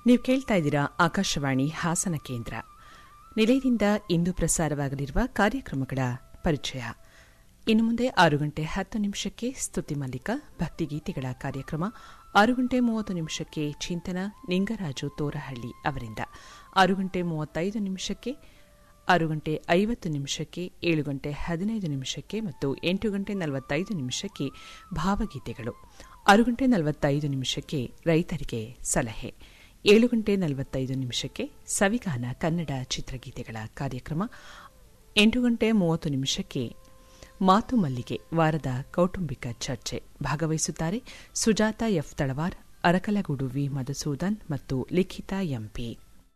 ನೀವು ಕೇಳ್ತಾ ಇದ್ದೀರಾ ಆಕಾಶವಾಣಿ ಹಾಸನ ಕೇಂದ್ರ ನಿಲಯದಿಂದ ಇಂದು ಪ್ರಸಾರವಾಗಲಿರುವ ಕಾರ್ಯಕ್ರಮಗಳ ಪರಿಚಯ ಇನ್ನು ಮುಂದೆ ಆರು ಗಂಟೆ ಹತ್ತು ನಿಮಿಷಕ್ಕೆ ಸ್ತುತಿ ಮಲ್ಲಿಕ ಭಕ್ತಿಗೀತೆಗಳ ಕಾರ್ಯಕ್ರಮ ಆರು ಗಂಟೆ ಮೂವತ್ತು ನಿಮಿಷಕ್ಕೆ ಚಿಂತನ ನಿಂಗರಾಜು ತೋರಹಳ್ಳಿ ಅವರಿಂದ ಆರು ಗಂಟೆ ಮೂವತ್ತೈದು ನಿಮಿಷಕ್ಕೆ ಆರು ಗಂಟೆ ಐವತ್ತು ನಿಮಿಷಕ್ಕೆ ಏಳು ಗಂಟೆ ಹದಿನೈದು ನಿಮಿಷಕ್ಕೆ ಮತ್ತು ಎಂಟು ಗಂಟೆ ನಲವತ್ತೈದು ನಿಮಿಷಕ್ಕೆ ಭಾವಗೀತೆಗಳು ಆರು ಗಂಟೆ ನಲವತ್ತೈದು ನಿಮಿಷಕ್ಕೆ ರೈತರಿಗೆ ಸಲಹೆ ಏಳು ಗಂಟೆ ನಲವತ್ತೈದು ನಿಮಿಷಕ್ಕೆ ಸವಿಗಾನ ಕನ್ನಡ ಚಿತ್ರಗೀತೆಗಳ ಕಾರ್ಯಕ್ರಮ ಎಂಟು ಗಂಟೆ ಮೂವತ್ತು ನಿಮಿಷಕ್ಕೆ ಮಾತು ಮಲ್ಲಿಗೆ ವಾರದ ಕೌಟುಂಬಿಕ ಚರ್ಚೆ ಭಾಗವಹಿಸುತ್ತಾರೆ ಸುಜಾತ ಎಫ್ ತಳವಾರ್ ಅರಕಲಗೂಡು ವಿ ಮಧುಸೂದನ್ ಮತ್ತು ಲಿಖಿತಾ ಎಂಪಿ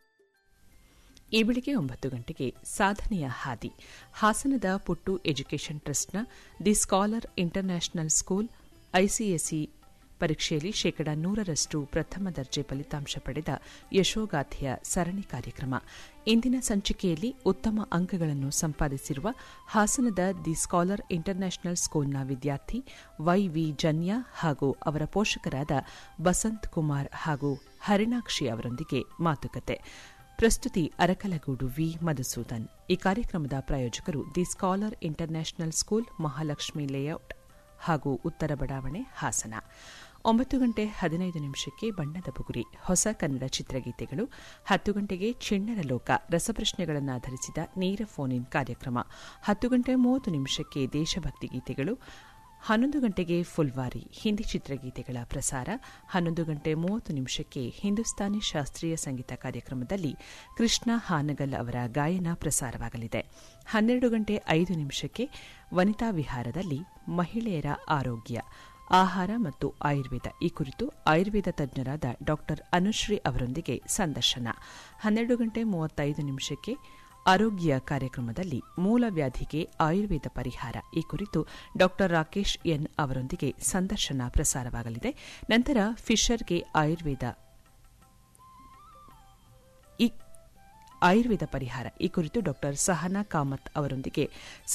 ಈ ಬೆಳಿಗ್ಗೆ ಒಂಬತ್ತು ಗಂಟೆಗೆ ಸಾಧನೆಯ ಹಾದಿ ಹಾಸನದ ಪುಟ್ಟು ಎಜುಕೇಷನ್ ಟ್ರಸ್ಟ್ನ the scholar international school ICSE ಪರೀಕ್ಷೆಯಲ್ಲಿ ಶೇಕಡಾ ನೂರರಷ್ಟು ಪ್ರಥಮ ದರ್ಜೆ ಫಲಿತಾಂಶ ಪಡೆದ ಯಶೋಗಾಥೆಯ ಸರಣಿ ಕಾರ್ಯಕ್ರಮ ಇಂದಿನ ಸಂಚಿಕೆಯಲ್ಲಿ ಉತ್ತಮ ಅಂಕಗಳನ್ನು ಸಂಪಾದಿಸಿರುವ ಹಾಸನದ ದಿ ಸ್ಕಾಲರ್ ಇಂಟರ್ನ್ಯಾಷನಲ್ ಸ್ಕೂಲ್ನ ವಿದ್ಯಾರ್ಥಿ ವೈವಿ ಜನ್ಯ ಹಾಗೂ ಅವರ ಪೋಷಕರಾದ ಬಸಂತ್ ಕುಮಾರ್ ಹಾಗೂ ಹರಿಣಾಕ್ಷಿ ಅವರೊಂದಿಗೆ ಮಾತುಕತೆ ಪ್ರಸ್ತುತಿ ಅರಕಲಗೂಡು ವಿ ಮಧುಸೂದನ್ ಈ ಕಾರ್ಯಕ್ರಮದ ಪ್ರಾಯೋಜಕರು the scholar international school Mahalakshmi layout ಹಾಗೂ ಉತ್ತರ ಬಡಾವಣೆ ಹಾಸನ ಒಂಬತ್ತು ಗಂಟೆ ಹದಿನೈದು ನಿಮಿಷಕ್ಕೆ ಬಣ್ಣದ ಬುಗುರಿ ಹೊಸ ಕನ್ನಡ ಚಿತ್ರಗೀತೆಗಳು ಹತ್ತು ಗಂಟೆಗೆ ಚಿಣ್ಣರ ಲೋಕ ರಸಪ್ರಶ್ನೆಗಳನ್ನು ಆಧರಿಸಿದ ನೇರ ಫೋನ್ ಇನ್ ಕಾರ್ಯಕ್ರಮ ಹತ್ತು ಗಂಟೆ ಮೂವತ್ತು ನಿಮಿಷಕ್ಕೆ ದೇಶಭಕ್ತಿ ಗೀತೆಗಳು ಹನ್ನೊಂದು ಗಂಟೆಗೆ ಫುಲ್ವಾರಿ ಹಿಂದಿ ಚಿತ್ರಗೀತೆಗಳ ಪ್ರಸಾರ ಹನ್ನೊಂದು ಗಂಟೆ ಮೂವತ್ತು ನಿಮಿಷಕ್ಕೆ ಹಿಂದೂಸ್ತಾನಿ ಶಾಸ್ತ್ರೀಯ ಸಂಗೀತ ಕಾರ್ಯಕ್ರಮದಲ್ಲಿ ಕೃಷ್ಣ ಹಾನಗಲ್ ಅವರ ಗಾಯನ ಪ್ರಸಾರವಾಗಲಿದೆ ಹನ್ನೆರಡು ಗಂಟೆ ಐದು ನಿಮಿಷಕ್ಕೆ ವನಿತಾ ವಿಹಾರದಲ್ಲಿ ಮಹಿಳೆಯರ ಆರೋಗ್ಯ ಆಹಾರ ಮತ್ತು ಆಯುರ್ವೇದ ಈ ಕುರಿತು ಆಯುರ್ವೇದ ತಜ್ಞರಾದ ಡಾ ಅನುಶ್ರೀ ಅವರೊಂದಿಗೆ ಸಂದರ್ಶನ ಹನ್ನೆರಡು ಗಂಟೆ ಮೂವತ್ತೈದು ನಿಮಿಷಕ್ಕೆ ಆರೋಗ್ಯ ಕಾರ್ಯಕ್ರಮದಲ್ಲಿ ಮೂಲವ್ಯಾಧಿಗೆ ಆಯುರ್ವೇದ ಪರಿಹಾರ ಈ ಕುರಿತು ಡಾ ರಾಕೇಶ್ ಎನ್ ಅವರೊಂದಿಗೆ ಸಂದರ್ಶನ ಪ್ರಸಾರವಾಗಲಿದೆ ನಂತರ ಫಿಶರ್ಗೆ ಆಯುರ್ವೇದ ಆಯುರ್ವೇದ ಪರಿಹಾರ ಈ ಕುರಿತು ಡಾ ಸಹನಾ ಕಾಮತ್ ಅವರೊಂದಿಗೆ